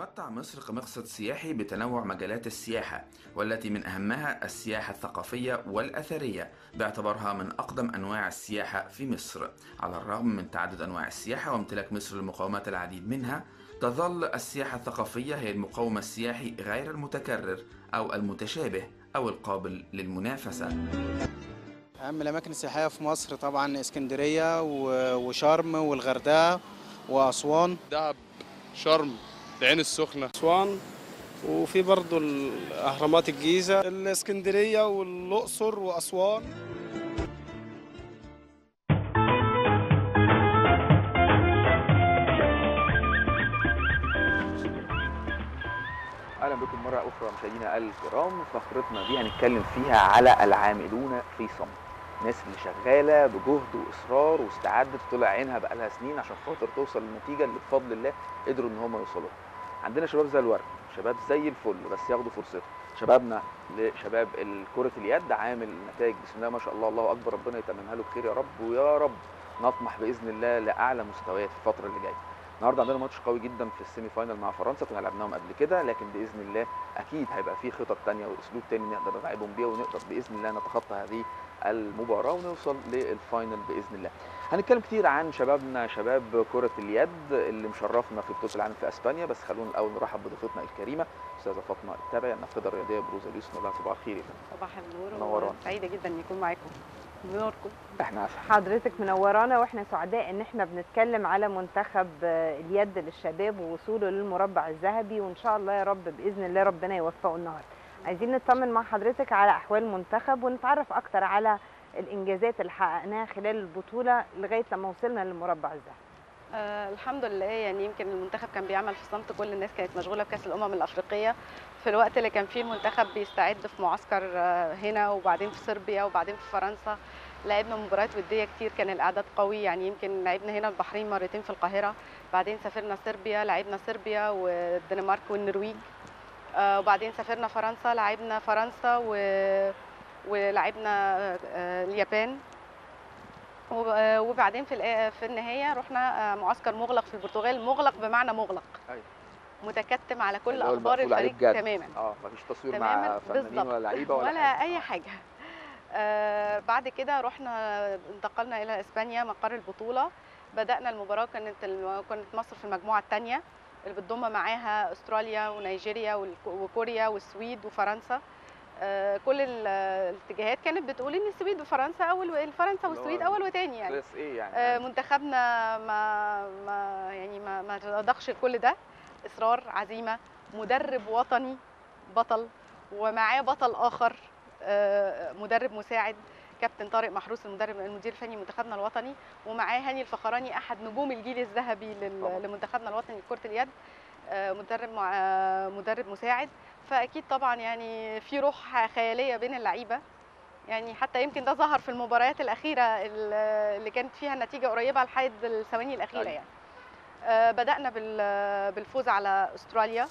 تتمتع مصر كمقصد سياحي بتنوع مجالات السياحة والتي من أهمها السياحة الثقافية والأثرية باعتبارها من أقدم أنواع السياحة في مصر على الرغم من تعدد أنواع السياحة وامتلاك مصر لمقومات العديد منها تظل السياحة الثقافية هي المقوم السياحي غير المتكرر أو المتشابه أو القابل للمنافسة أهم الأماكن السياحية في مصر طبعا اسكندرية و- وشرم والغردقة وأسوان دهب شرم العين السخنة أسوان وفي برضو الأهرامات الجيزة الإسكندرية والأقصر وأسوان اهلا بكم مره اخرى مشاهدينا الكرام فقرتنا دي هنتكلم فيها على العاملون في صمت الناس اللي شغاله بجهد واصرار واستعدت طلع عينها بقالها سنين عشان خاطر توصل للنتيجه اللي بفضل الله قدروا ان هم يوصلوا لها. عندنا شباب زي الورد شباب زي الفل بس ياخدوا فرصتهم شبابنا لشباب كرة اليد عامل نتائج بسم الله ما شاء الله الله اكبر ربنا يتممها له بخير يا رب ويا رب نطمح باذن الله لاعلى مستويات في الفتره اللي جايه النهارده عندنا ماتش قوي جدا في السيمي فاينال مع فرنسا كنا لعبناهم قبل كده لكن باذن الله اكيد هيبقى في خطط تانية واسلوب تاني نقدر نلعبهم بيه ونقدر باذن الله نتخطى هذه المباراه ونوصل للفاينل باذن الله. هنتكلم كتير عن شبابنا شباب كره اليد اللي مشرفنا في بطوله العالم في اسبانيا بس خلونا الاول نرحب بضيفتنا الكريمه استاذه فاطمه التابع النافذه الرياضيه بروز اليوسف نقول لها صباح الخير يا فندم. صباح النور منورانا. سعيده جدا ان يكون معاكم بنوركم احنا عارفين حضرتك منورانا واحنا سعداء ان احنا بنتكلم على منتخب آه، اليد للشباب ووصوله للمربع الذهبي وان شاء الله يا رب باذن الله ربنا يوفقه النهارده. عايزين نطمن مع حضرتك على احوال المنتخب ونتعرف اكتر على الانجازات اللي حققناها خلال البطوله لغايه لما وصلنا للمربع الذهبي. آه الحمد لله يعني يمكن المنتخب كان بيعمل في صمت كل الناس كانت مشغوله بكاس الامم الافريقيه في الوقت اللي كان فيه المنتخب بيستعد في معسكر آه هنا وبعدين في صربيا وبعدين في فرنسا لعبنا مباريات وديه كتير كان الاعداد قوي يعني يمكن لعبنا هنا البحرين مرتين في القاهره بعدين سافرنا صربيا لعبنا صربيا والدنمارك والنرويج آه وبعدين سافرنا فرنسا لعبنا فرنسا و... ولعبنا آه اليابان وب- آه، وبعدين في الآ- في النهايه رحنا آه، معسكر مغلق في البرتغال مغلق بمعنى مغلق أيوة. متكتم على كل اللي هو اخبار المقفول عليه الفريق بجد. تماما اه مفيش تصوير تماما مع فنانين بالظبط. ولا لعيبه ولا, ولا حاجة. اي آه. حاجه آه بعد كده رحنا انتقلنا الى اسبانيا مقر البطوله بدانا المباراه كانت الم... كانت مصر في المجموعه الثانيه اللي بتضم معاها استراليا ونيجيريا والك- وكوريا والسويد وفرنسا آه كل ال- الاتجاهات كانت بتقول ان السويد وفرنسا اول فرنسا اللي هو والسويد اول وثاني يعني قياس ايه يعني آه، منتخبنا ما ما يعني ما ما تضخش كل ده اصرار عزيمه مدرب وطني بطل ومعاه بطل اخر آه، مدرب مساعد كابتن طارق محروس المدرب المدير الفني لمنتخبنا الوطني ومعاه هاني الفخراني احد نجوم الجيل الذهبي لل- طبعاً. لمنتخبنا الوطني لكره اليد آه، مدرب مع- آه، مدرب مساعد فاكيد طبعا يعني في روح خياليه بين اللعيبه يعني حتى يمكن ده ظهر في المباريات الاخيره ال- اللي كانت فيها النتيجه قريبه لحد الثواني الاخيره أيوة. يعني آه، بدانا بال- بالفوز على استراليا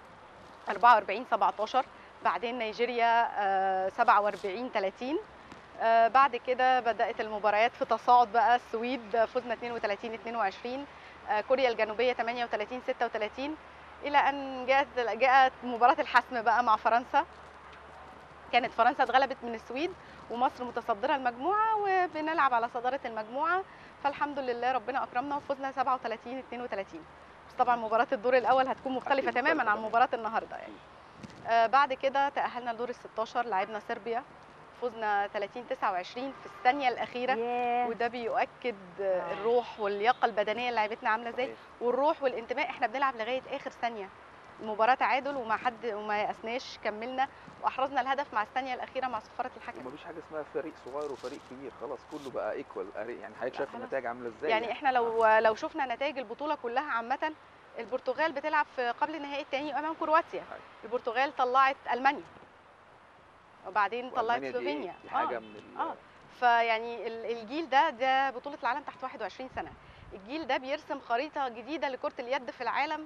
44 17 بعدين نيجيريا آه، 47 30 آه، بعد كده بدات المباريات في تصاعد بقى السويد فزنا 32 22 آه، كوريا الجنوبيه 38 36 الى ان جاءت جاءت مباراه الحسم بقى مع فرنسا كانت فرنسا اتغلبت من السويد ومصر متصدره المجموعه وبنلعب على صداره المجموعه فالحمد لله ربنا اكرمنا وفزنا 37 32 بس طبعا مباراه الدور الاول هتكون مختلفه أكيد تماما مختلفة عن تماماً. مباراه النهارده يعني آه بعد كده تاهلنا لدور ال 16 لعبنا صربيا فزنا 30 29 في الثانيه الاخيره ياه وده بيؤكد آه، آه. الروح واللياقه البدنيه اللي لعيبتنا عامله ازاي صحيح. والروح والانتماء احنا بنلعب لغايه اخر ثانيه المباراه تعادل وما حد وما يأسناش كملنا واحرزنا الهدف مع الثانيه الاخيره مع صفاره الحكم ومفيش حاجه اسمها فريق صغير وفريق كبير خلاص كله بقى ايكوال يعني حضرتك لا شايف خلاص. النتائج عامله ازاي يعني احنا لو لو شفنا نتائج البطوله كلها عامه البرتغال بتلعب في قبل النهائي الثاني امام كرواتيا أيوة. البرتغال طلعت المانيا وبعدين طلعت وألمانيا دي إيه؟ سلوفينيا دي حاجه آه. من ال- آه. فيعني ال- الجيل ده ده بطوله العالم تحت 21 سنه الجيل ده بيرسم خريطه جديده لكره اليد في العالم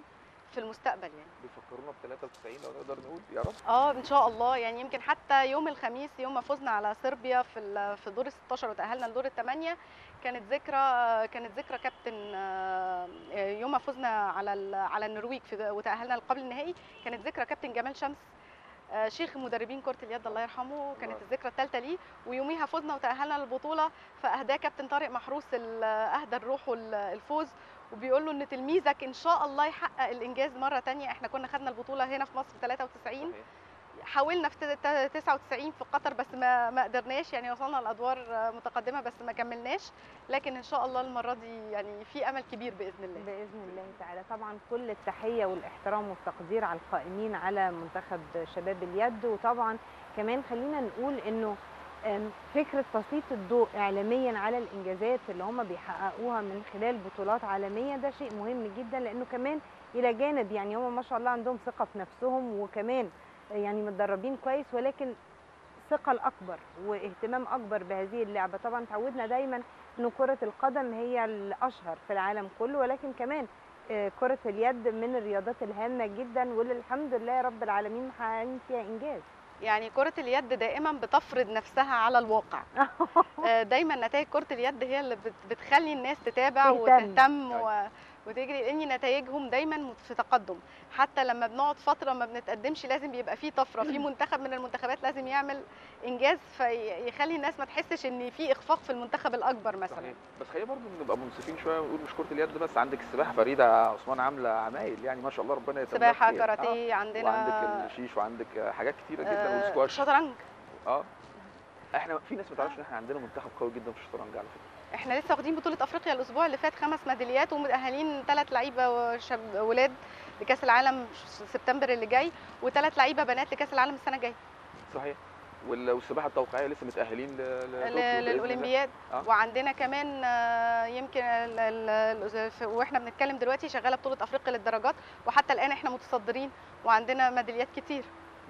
في المستقبل يعني بيفكرونا ب 93 لو نقدر نقول يا رب اه ان شاء الله يعني يمكن حتى يوم الخميس يوم ما فزنا على صربيا في ال- في دور ال 16 وتاهلنا لدور الثمانيه كانت ذكرى كانت ذكرى كابتن آه، يوم ما فزنا على ال- على النرويج في وتاهلنا قبل النهائي كانت ذكرى كابتن جمال شمس آه، شيخ مدربين كره اليد الله يرحمه كانت الله. الذكرى الثالثه ليه ويوميها فزنا وتاهلنا للبطوله فاهداه كابتن طارق محروس ال- اهدى الروح والفوز وبيقول له ان تلميذك ان شاء الله يحقق الانجاز مره تانية احنا كنا خدنا البطوله هنا في مصر 93 صحيح. حاولنا في تت- تت- 99 في قطر بس ما ما قدرناش يعني وصلنا لادوار متقدمه بس ما كملناش لكن ان شاء الله المره دي يعني في امل كبير باذن الله باذن الله تعالى طبعا كل التحيه والاحترام والتقدير على القائمين على منتخب شباب اليد وطبعا كمان خلينا نقول انه أم، فكره تسليط الضوء اعلاميا على الانجازات اللي هم بيحققوها من خلال بطولات عالميه ده شيء مهم جدا لانه كمان الى جانب يعني هم ما شاء الله عندهم ثقه في نفسهم وكمان يعني متدربين كويس ولكن ثقه الاكبر واهتمام اكبر بهذه اللعبه طبعا تعودنا دايما ان كره القدم هي الاشهر في العالم كله ولكن كمان آه، كره اليد من الرياضات الهامه جدا واللي الحمد لله رب العالمين محققين فيها انجاز يعني كره اليد دائما بتفرض نفسها على الواقع آه، دايما نتائج كره اليد هي اللي بت- بتخلي الناس تتابع تهتم. وتهتم و... وتجري لان نتائجهم دايما في تقدم حتى لما بنقعد فتره ما بنتقدمش لازم بيبقى في طفره في منتخب من المنتخبات لازم يعمل انجاز فيخلي الناس ما تحسش ان في اخفاق في المنتخب الاكبر مثلا صحيح بس خلينا برضه نبقى منصفين شويه ونقول مش كره اليد بس عندك السباحه فريده عثمان عامله عمايل يعني ما شاء الله ربنا يتمم سباحه خير. كاراتيه آه. عندنا وعندك الشيش وعندك حاجات كتيره جدا آه، والسكواش شطرنج اه احنا في ناس ما تعرفش ان احنا عندنا منتخب قوي جدا في الشطرنج على فكره احنا لسه واخدين بطوله افريقيا الاسبوع اللي فات خمس ميداليات ومتاهلين ثلاث لعيبه وشاب ولاد لكاس العالم سبتمبر اللي جاي وثلاث لعيبه بنات لكاس العالم السنه الجايه صحيح وال- والسباحه التوقيعيه لسه متاهلين ل- لطوكيو ل- بإذن الله. للاولمبياد آه. وعندنا كمان آه، يمكن ال- ال- ال- في- واحنا بنتكلم دلوقتي شغاله بطوله افريقيا للدرجات وحتى الان احنا متصدرين وعندنا ميداليات كتير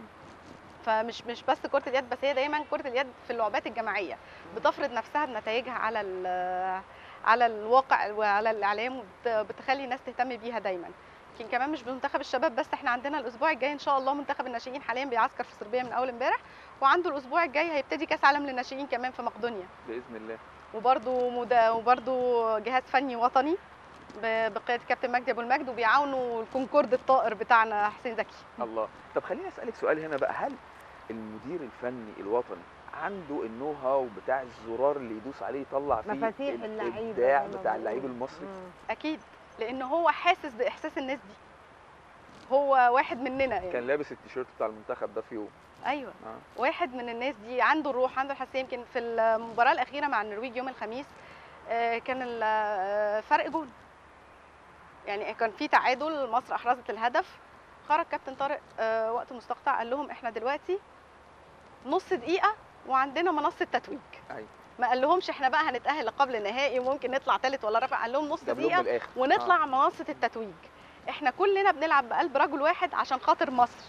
فمش مش بس كره اليد بس هي دايما كره اليد في اللعبات الجماعيه بتفرض نفسها بنتائجها على ال- على الواقع وعلى الاعلام وبتخلي الناس تهتم بيها دايما يمكن كمان مش بمنتخب الشباب بس احنا عندنا الاسبوع الجاي ان شاء الله منتخب الناشئين حاليا بيعسكر في صربيا من اول امبارح وعنده الاسبوع الجاي هيبتدي كاس عالم للناشئين كمان في مقدونيا باذن الله وبرده مدا وبرده جهاز فني وطني ب- بقياده كابتن مجدي ابو المجد وبيعاونوا الكونكورد الطائر بتاعنا حسين زكي الله طب خليني اسالك سؤال هنا بقى هل المدير الفني الوطني عنده النو هاو بتاع الزرار اللي يدوس عليه يطلع فيه مفاتيح ال- اللعيبة الابداع زي ما بتاع بيقولوا. اللعيب المصري مم. اكيد لان هو حاسس باحساس الناس دي هو واحد مننا يعني كان لابس التيشيرت بتاع المنتخب ده في يوم ايوه آه. واحد من الناس دي عنده الروح عنده الحساسيه يمكن في المباراه الاخيره مع النرويج يوم الخميس آه، كان ال- آه، فرق جون يعني كان في تعادل مصر احرزت الهدف خرج كابتن طارق آه، وقت مستقطع قال لهم احنا دلوقتي نص دقيقه وعندنا منصه تتويج أيوة. ما قال لهمش احنا بقى هنتاهل لقبل النهائي وممكن نطلع ثالث ولا رابع قال لهم نص جاب لهم دقيقه من الاخر ونطلع منصه التتويج احنا كلنا بنلعب بقلب رجل واحد عشان خاطر مصر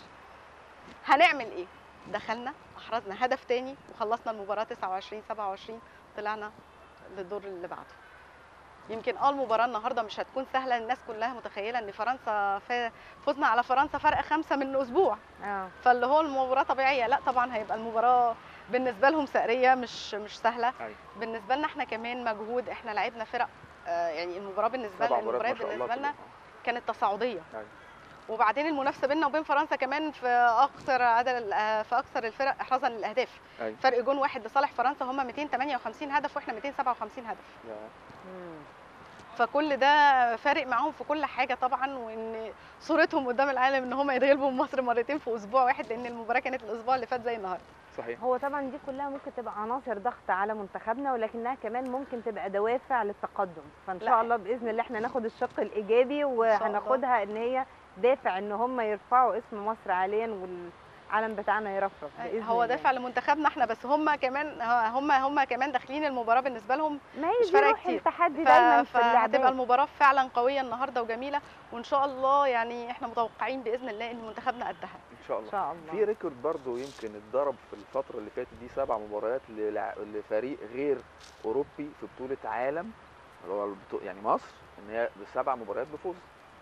هنعمل ايه دخلنا احرزنا هدف تاني وخلصنا المباراه 29 27 طلعنا للدور اللي بعده يمكن اه المباراه النهارده مش هتكون سهله الناس كلها متخيله ان فرنسا فا- فزنا على فرنسا فرق خمسه من اسبوع اه فاللي هو المباراه طبيعيه لا طبعا هيبقى المباراه بالنسبه لهم سعريه مش مش سهله أيوة. بالنسبه لنا احنا كمان مجهود احنا لعبنا فرق آه، يعني المباراه بالنسبه سبع لنا مباريات ما المباريات شاء الله بالنسبه لنا كلهم. كانت تصاعديه أيوة. وبعدين المنافسه بيننا وبين فرنسا كمان في اكثر عدد آه، في اكثر الفرق احرازا للاهداف أيوة. فرق جون واحد لصالح فرنسا هم 258 هدف واحنا 257 هدف يا. مم. فكل ده فارق معاهم في كل حاجه طبعا وان صورتهم قدام العالم ان هم يتغلبوا من مصر مرتين في اسبوع واحد لان المباراه كانت الاسبوع اللي فات زي النهارده صحيح هو طبعا دي كلها ممكن تبقى عناصر ضغط على منتخبنا ولكنها كمان ممكن تبقى دوافع للتقدم فان لا. شاء الله باذن الله احنا ناخد الشق الايجابي وهناخدها ان هي دافع ان هم يرفعوا اسم مصر عاليا والعلم بتاعنا يرفرف باذن هو الله. دافع لمنتخبنا احنا بس هم كمان هم هم كمان داخلين المباراه بالنسبه لهم ما هي مش دي فارقة روح كتير. التحدي ف- دايما في فهتبقى اللعبات المباراه فعلا قويه النهارده وجميله وان شاء الله يعني احنا متوقعين باذن الله ان منتخبنا قدها ان شاء الله ان شاء الله في ريكورد برضه يمكن اتضرب في الفترة اللي فاتت دي سبع مباريات للع- لفريق غير أوروبي في بطولة عالم اللي هو البطو- يعني مصر إن هي بسبع مباريات بفوز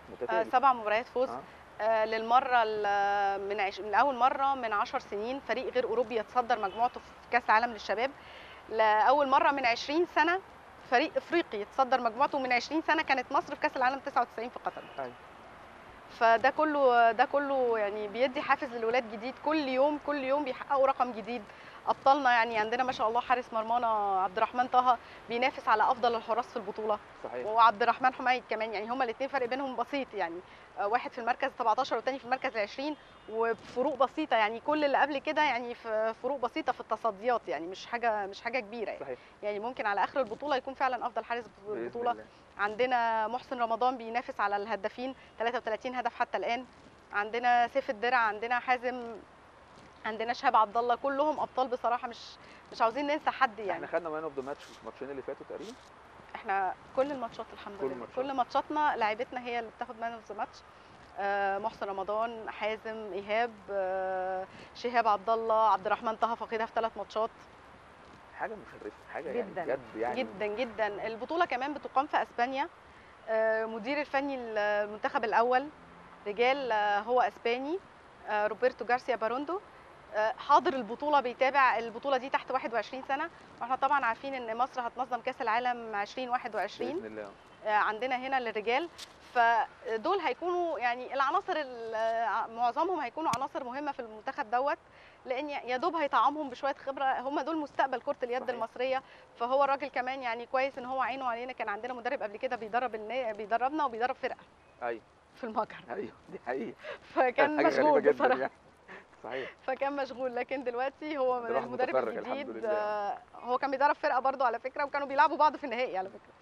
آه، متتالي سبع مباريات فوز آه. آه، للمره ال- من عش... من اول مره من 10 سنين فريق غير اوروبي يتصدر مجموعته في كاس العالم للشباب لاول مره من 20 سنه فريق افريقي يتصدر مجموعته من 20 سنه كانت مصر في كاس العالم 99 في قطر أيوة. فده كله ده كله يعني بيدي حافز للولاد جديد كل يوم كل يوم بيحققوا رقم جديد ابطالنا يعني عندنا ما شاء الله حارس مرمانا عبد الرحمن طه بينافس على افضل الحراس في البطوله صحيح وعبد الرحمن حميد كمان يعني هما الاثنين فرق بينهم بسيط يعني آه، واحد في المركز 17 والتاني في المركز 20 وفروق بسيطه يعني كل اللي قبل كده يعني في فروق بسيطه في التصديات يعني مش حاجه مش حاجه كبيره يعني, صحيح يعني ممكن على اخر البطوله يكون فعلا افضل حارس في بإذن البطوله الله. عندنا محسن رمضان بينافس على الهدافين 33 هدف حتى الان عندنا سيف الدرع عندنا حازم عندنا شهاب عبد الله كلهم ابطال بصراحه مش مش عاوزين ننسى حد يعني احنا خدنا مان اوف ذا ماتش في الماتشين اللي فاتوا تقريبا احنا كل الماتشات الحمد كل لله الماتشات. كل ماتشاتنا لعيبتنا هي اللي بتاخد مان اوف ذا ماتش محسن رمضان حازم ايهاب آه، شهاب عبد الله عبد الرحمن طه فقيدها في ثلاث ماتشات حاجه مشرفه حاجه جداً. يعني بجد يعني جدا جدا البطوله كمان بتقام في اسبانيا آه، مدير الفني المنتخب الاول رجال آه، هو اسباني آه، روبرتو جارسيا باروندو آه، حاضر البطوله بيتابع البطوله دي تحت 21 سنه واحنا طبعا عارفين ان مصر هتنظم كاس العالم 2021 باذن الله آه، عندنا هنا للرجال فدول هيكونوا يعني العناصر ال- آه، معظمهم هيكونوا عناصر مهمه في المنتخب دوت لان يا دوب هيطعمهم بشويه خبره هم دول مستقبل كره اليد صحيح. المصريه فهو الراجل كمان يعني كويس ان هو عينه علينا كان عندنا مدرب قبل كده بيدرب النا... بيدربنا وبيدرب فرقه ايوه في المجر ايوه دي حقيقه فكان حاجه غريبه مشغول جدا بصراحه يعني صحيح فكان مشغول لكن دلوقتي هو عبد الرحمن المدرب متفرغ الحمد الجديد لله. آه، هو كان بيدرب فرقه برضو على فكره وكانوا بيلعبوا بعض في النهائي على فكره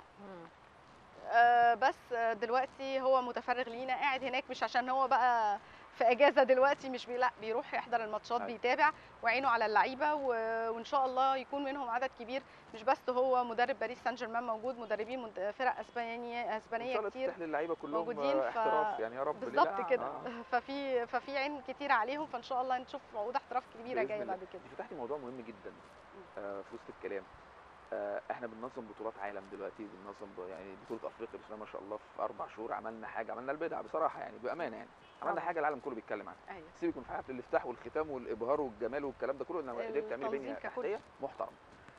آه، بس آه، دلوقتي هو متفرغ لينا قاعد هناك مش عشان هو بقى في اجازه دلوقتي مش بي لا بيروح يحضر الماتشات أيوة. بيتابع وعينه على اللعيبه و- وان شاء الله يكون منهم عدد كبير مش بس هو مدرب باريس سان جيرمان موجود مدربين منت- فرق اسبانيه ان اسبانيه شاء الله كتير تفتح للعيبه كلهم موجودين، آه، ف- احتراف يعني يا رب ليه بالظبط لا؟ كده آه. ففي ففي عين كتير عليهم فان شاء الله نشوف عقود احتراف كبيره بإذن جايه الله. بعد كده انت فتحتي موضوع مهم جدا آه، في وسط الكلام آه، احنا بننظم بطولات عالم دلوقتي بننظم ب- يعني بطوله افريقيا بسم الله ما شاء الله في اربع شهور عملنا حاجه عملنا البدع بصراحه يعني بامانه يعني عملنا طبعا. حاجه العالم كله بيتكلم عنها ايوه سيبك من حفله الافتتاح والختام والابهار والجمال والكلام ده كله انما قدرت تعملي التنظيم بنيه ككل. تحتيه محترمه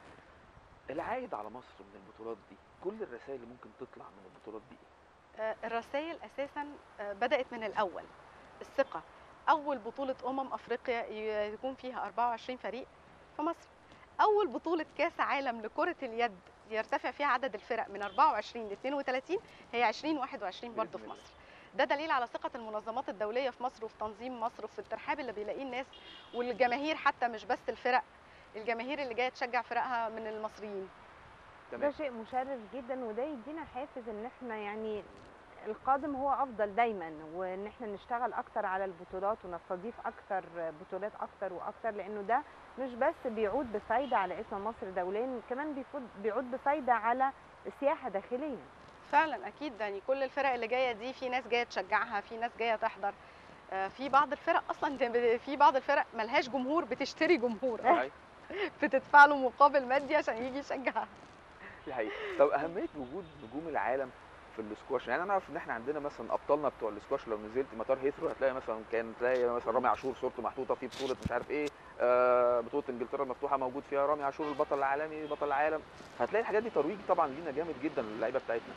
العائد على مصر من البطولات دي كل الرسائل اللي ممكن تطلع من البطولات دي إيه؟ آه، الرسائل اساسا آه، بدات من الاول الثقه اول بطوله امم افريقيا ي- يكون فيها 24 فريق في مصر اول بطوله كاس عالم لكره اليد يرتفع فيها عدد الفرق من 24 ل 32 هي 2021 برضه بإذن في الله. مصر ده دليل على ثقه المنظمات الدوليه في مصر وفي تنظيم مصر وفي الترحاب اللي بيلاقيه الناس والجماهير حتى مش بس الفرق الجماهير اللي جايه تشجع فرقها من المصريين ده تمام شيء مشرف جدا وده يدينا حافز ان احنا يعني القادم هو افضل دايما وان احنا نشتغل اكتر على البطولات ونستضيف اكتر بطولات اكتر واكتر لانه ده مش بس بيعود بفايده على اسم مصر دوليا كمان بيفود بيعود بفايده على السياحه داخليا فعلا اكيد يعني كل الفرق اللي جايه دي في ناس جايه تشجعها في ناس جايه تحضر آه، في بعض الفرق اصلا ده- في بعض الفرق ملهاش جمهور بتشتري جمهور صحيح. بتدفع له مقابل مادي عشان يجي يشجعها دي حقيقة طب أهمية وجود نجوم العالم في الاسكواش يعني انا اعرف ان احنا عندنا مثلا ابطالنا بتوع الاسكواش لو نزلت مطار هيثرو هتلاقي مثلا كان تلاقي مثلا رامي عاشور صورته محطوطه في بطوله مش عارف ايه آه بطوله انجلترا المفتوحه موجود فيها رامي عاشور البطل العالمي بطل العالم هتلاقي الحاجات دي ترويج طبعا لينا جامد جدا للعيبه بتاعتنا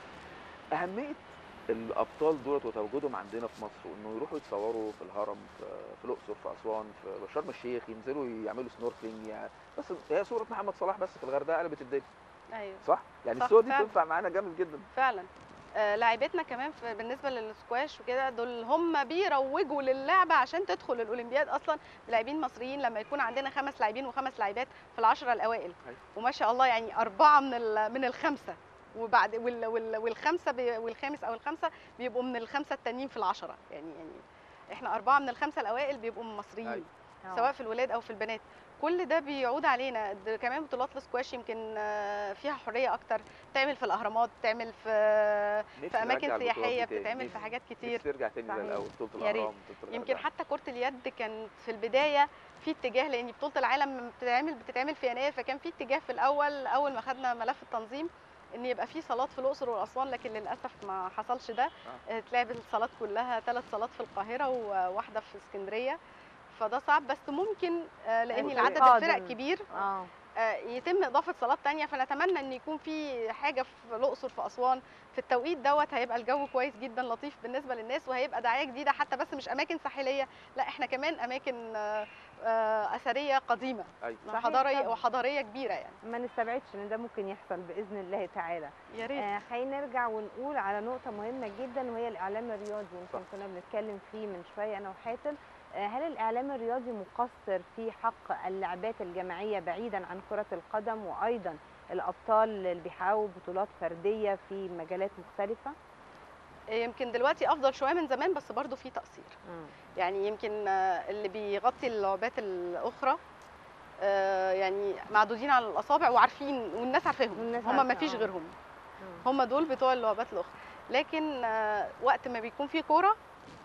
اهميه الابطال دولت وتواجدهم عندنا في مصر وانه يروحوا يتصوروا في الهرم في, في الاقصر في اسوان في شرم الشيخ ينزلوا يعملوا سنوركلينج يعني بس هي صوره محمد صلاح بس في الغردقه قلبت الدنيا ايوه صح يعني صح، الصور دي فعلا. تنفع معانا جامد جدا فعلا آه، لاعبتنا كمان في بالنسبه للسكواش وكده دول هم بيروجوا للعبه عشان تدخل الاولمبياد اصلا لاعبين مصريين لما يكون عندنا خمس لاعبين وخمس لاعبات في العشره الاوائل أيوة. وما شاء الله يعني اربعه من ال- من الخمسه وبعد وال وال والخمسه بي والخامس او الخمسه بيبقوا من الخمسه التانيين في العشره يعني يعني احنا اربعه من الخمسه الاوائل بيبقوا من مصريين أيوة. سواء في الولاد او في البنات كل ده بيعود علينا ده كمان بطولات السكواش يمكن آه، فيها حريه اكتر تعمل في الاهرامات تعمل في نفسي في اماكن نرجع البطولات سياحيه دي تاني. بتتعمل في نفسي- حاجات نفسي كتير ترجع تاني زي صحيح. الاول بطوله يا ريت. الاهرام بطوله يمكن الغردقة. حتى كره اليد كان في البدايه في اتجاه لان بطوله العالم بتتعمل بتتعمل في يناير فكان في اتجاه في الاول اول ما خدنا ملف التنظيم ان يبقى في صالات في الاقصر واسوان لكن للاسف ما حصلش ده آه. اتلعب الصالات كلها ثلاث صالات في القاهره وواحده في اسكندريه فده صعب بس ممكن آه، لان أيوة. العدد قادم. الفرق كبير اه آه، يتم اضافه صالات تانية فنتمنى ان يكون في حاجه في الاقصر في اسوان في التوقيت دوت هيبقى الجو كويس جدا لطيف بالنسبه للناس وهيبقى دعايه جديده حتى بس مش اماكن ساحليه لا احنا كمان اماكن آه، آه، اثريه قديمه ايوه صحيح حضاريه طبعاً. وحضاريه كبيره يعني ما نستبعدش ان ده ممكن يحصل باذن الله تعالى يا ريت آه خلينا نرجع ونقول على نقطة مهمة جدا وهي الإعلام الرياضي يمكن صح. كنا بنتكلم فيه من شوية أنا وحاتم آه هل الإعلام الرياضي مقصر في حق اللعبات الجماعية بعيدا عن كرة القدم وأيضا الأبطال اللي بيحققوا بطولات فردية في مجالات مختلفة؟ يمكن دلوقتي افضل شويه من زمان بس برضو في تقصير يعني يمكن آه، اللي بيغطي اللعبات الاخرى آه، يعني معدودين على الاصابع وعارفين والناس عارفاهم والناس هم ما عارفة، فيش آه. غيرهم مم. هم دول بتوع اللعبات الاخرى لكن آه، وقت ما بيكون في كوره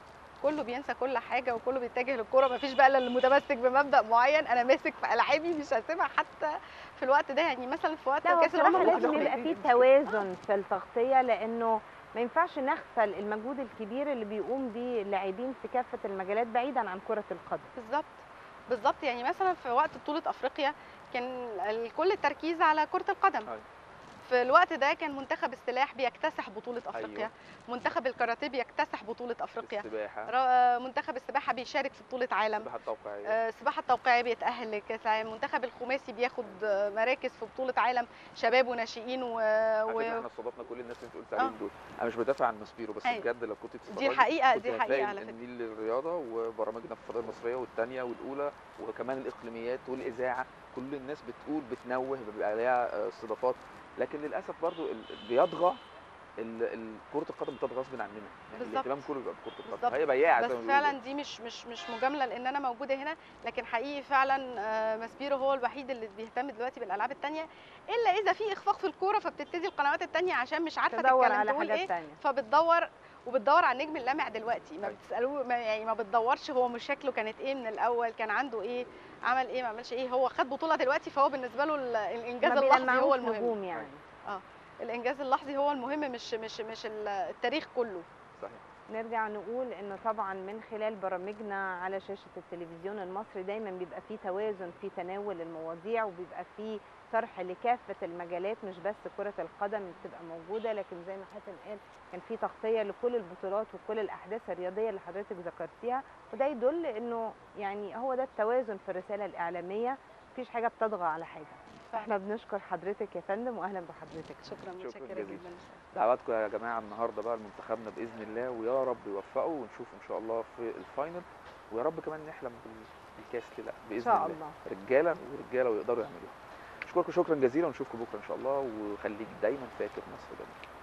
كله بينسى كل حاجه وكله بيتجه للكوره ما فيش بقى الا اللي متمسك بمبدا معين انا ماسك في العابي مش هسيبها حتى في الوقت ده يعني مثلا في وقت لا هو كاس بصراحة الامم لازم الافريقيه يبقى في توازن في التغطية لأنه ما ينفعش نغفل المجهود الكبير اللي بيقوم بيه اللاعبين في كافة المجالات بعيدا عن كرة القدم بالظبط بالظبط يعني مثلا في وقت بطوله افريقيا كان ال- كل التركيز على كره القدم أيوة. في الوقت ده كان منتخب السلاح بيكتسح بطوله افريقيا أيوة. منتخب الكاراتيه بيكتسح بطوله افريقيا السباحه را- منتخب السباحه بيشارك في بطوله عالم السباحه التوقيعيه آه، السباحه التوقيعيه بيتاهل لكاس العالم المنتخب الخماسي بياخد آه، مراكز في بطوله عالم شباب وناشئين و... على و... فكره احنا استضفنا كل الناس اللي انت قلت عليهم دول انا مش بدافع عن ماسبيرو بس أيوة. بجد لو كنت دي تتفرجي حقيقه كنت دي هتلاقي حقيقه على إن فكره النيل للرياضه وبرامجنا في الفضاء المصريه والثانيه والاولى وكمان الاقليميات والاذاعه كل الناس بتقول بتنوه بيبقى عليها آه، استضافات لكن للاسف برضو ال- بيطغى ال- ال- كره القدم بتطغى غصب عننا يعني بالظبط. الاهتمام كله بيبقى بكره القدم بالظبط. هي بياعه بس زي ما بيقولوا فعلا دي مش مش مش مجامله لان انا موجوده هنا لكن حقيقي فعلا آه، ماسبيرو هو الوحيد اللي بيهتم دلوقتي بالالعاب التانية الا اذا في اخفاق في الكوره فبتبتدي القنوات التانية عشان مش عارفه تدور تتكلم على تقول حاجات ايه تانية فبتدور وبتدور على النجم اللامع دلوقتي ما أيوة. بتسالوه ما يعني ما بتدورش هو مشاكله كانت ايه من الاول كان عنده ايه عمل ايه ما عملش ايه هو خد بطوله دلوقتي فهو بالنسبه له ال- الانجاز ما اللحظي هو بيلمعوش المهم نجوم يعني الانجاز اللحظي هو المهم مش مش مش ال- التاريخ كله صحيح نرجع نقول انه طبعا من خلال برامجنا على شاشه التلفزيون المصري دايما بيبقى فيه توازن في تناول المواضيع وبيبقى فيه طرح لكافه المجالات مش بس كره القدم بتبقى موجوده لكن زي ما حاتم قال كان في تغطيه لكل البطولات وكل الاحداث الرياضيه اللي حضرتك ذكرتيها وده يدل انه يعني هو ده التوازن في الرساله الاعلاميه مفيش حاجه بتطغى على حاجه احنا بنشكر حضرتك يا فندم واهلا بحضرتك شكرا شكراً متشكره جزيلاً. جدا دعواتكم يا جماعه النهارده بقى لمنتخبنا باذن الله ويا رب يوفقوا ونشوفه ان شاء الله في الفاينل ويا رب كمان نحلم بال- بالكاس كده ان باذن شاء الله الله رجاله ورجاله ويقدروا يعملوها اشكركم شكرا جزيلا ونشوفكم بكره ان شاء الله وخليك دايما فاكر مصر جميله